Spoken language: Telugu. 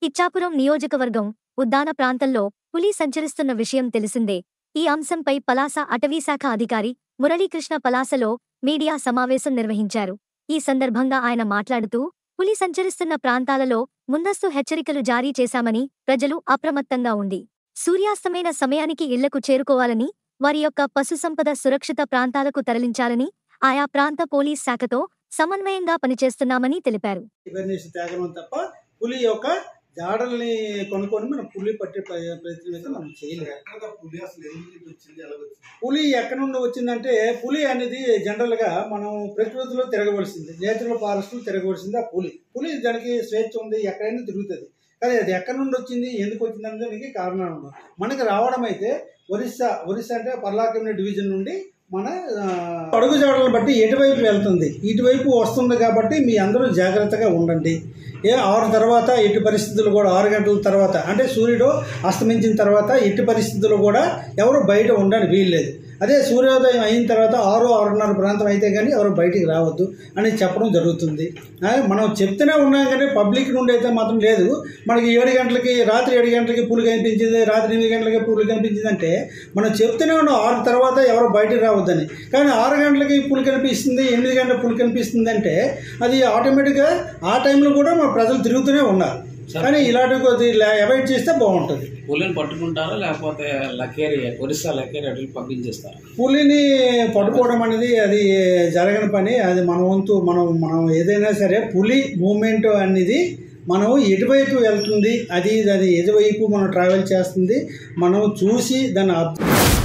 ఇచ్చాపురం నియోజకవర్గం ఉద్దాన ప్రాంతంలో పులి సంచరిస్తున్న విషయం తెలిసిందే ఈ అంశంపై పలాస అటవీశాఖ అధికారి మురళీకృష్ణ పలాసలో మీడియా సమావేశం నిర్వహించారు ఈ సందర్భంగా ఆయన మాట్లాడుతూ పులి సంచరిస్తున్న ప్రాంతాలలో ముందస్తు హెచ్చరికలు జారీ చేశామని ప్రజలు అప్రమత్తంగా ఉండి సూర్యాస్తమైన సమయానికి ఇళ్లకు చేరుకోవాలని వారి యొక్క పశుసంపద సురక్షిత ప్రాంతాలకు తరలించాలని ఆయా ప్రాంత పోలీస్ శాఖతో సమన్వయంగా పనిచేస్తున్నామని తెలిపారు అవేర్నెస్ తేగలం తప్ప పులి యొక్క జాడల్ని కొనుక్కొని మనం పులి పట్టే ప్ర- ప్రయత్నం అయితే మనం చేయలేము ఎక్కడ పులి అసలు ఎందుకు ఇటు వచ్చింది ఎలా వచ్చింది పులి ఎక్కడి నుండి వచ్చిందంటే పులి అనేది జనరల్గా మనం ప్రకృతిలో తిరగవలసింది నేచురల్ ఫారెస్ట్లో తిరగవలసింది ఆ పులి పులి దానికి స్వేచ్ఛ ఉంది ఎక్కడైనా తిరుగుతుంది కానీ అది ఎక్కడి నుండి వచ్చింది ఎందుకు వచ్చింది అనే దానికి కారణాలు ఉన్నాయి మనకి రావడం అయితే ఒరిస్సా ఒరిస్సా అంటే పర్లాకమ్యూని డివిజన్ నుండి మన ఆ, అడుగుజాడలను బట్టి ఎటువైపు వెళ్తుంది ఇటువైపు వస్తుంది కాబట్టి మీ అందరూ జాగ్రత్తగా ఉండండి ఏ ఆరు తర్వాత ఎట్టి పరిస్థితులు కూడా ఆరు గంటల తర్వాత అంటే సూర్యుడు అస్తమించిన తర్వాత ఎట్టి పరిస్థితుల్లో కూడా ఎవరు బయట ఉండడానికి వీల్లేదు అదే సూర్యోదయం అయిన తర్వాత ఆరు ఆరున్నర ప్రాంతం అయితే కానీ ఎవరు బయటికి రావద్దు అని చెప్పడం జరుగుతుంది ఆ, మనం చెప్తూనే ఉన్నాం కానీ పబ్లిక్ నుండి అయితే మాత్రం లేదు మనకి ఏడు గంటలకి రాత్రి ఏడు గంటలకి పూలు కనిపించింది రాత్రి ఎనిమిది గంటలకి పూలు కనిపించింది అంటే మనం చెప్తూనే ఉన్నాం ఆరు తర్వాత ఎవరు బయటికి రావద్దని కానీ ఆరు గంటలకి పూలు కనిపిస్తుంది ఎనిమిది గంటల పూలు కనిపిస్తుంది అంటే అది ఆటోమేటిక్గా ఆ టైంలో కూడా మన ప్రజలు తిరుగుతూనే ఉన్నారు కానీ ఇలాంటి కొద్ది అవాయిడ్ చేస్తే బాగుంటుంది పులిని పట్టుకుంటారా లేకపోతే లకేరి ఒరిస్సా లకేరి అటు పంపించేస్తారా పులిని పట్టుకోవడం అనేది అది జరగని పని అది మన వంతు మనం మనం ఏదైనా సరే పులి మూమెంట్ అనేది మనం ఎటువైపు వెళ్తుంది అది అది ఎటువైపు మనం ట్రావెల్ చేస్తుంది మనం చూసి దాన్ని అబ్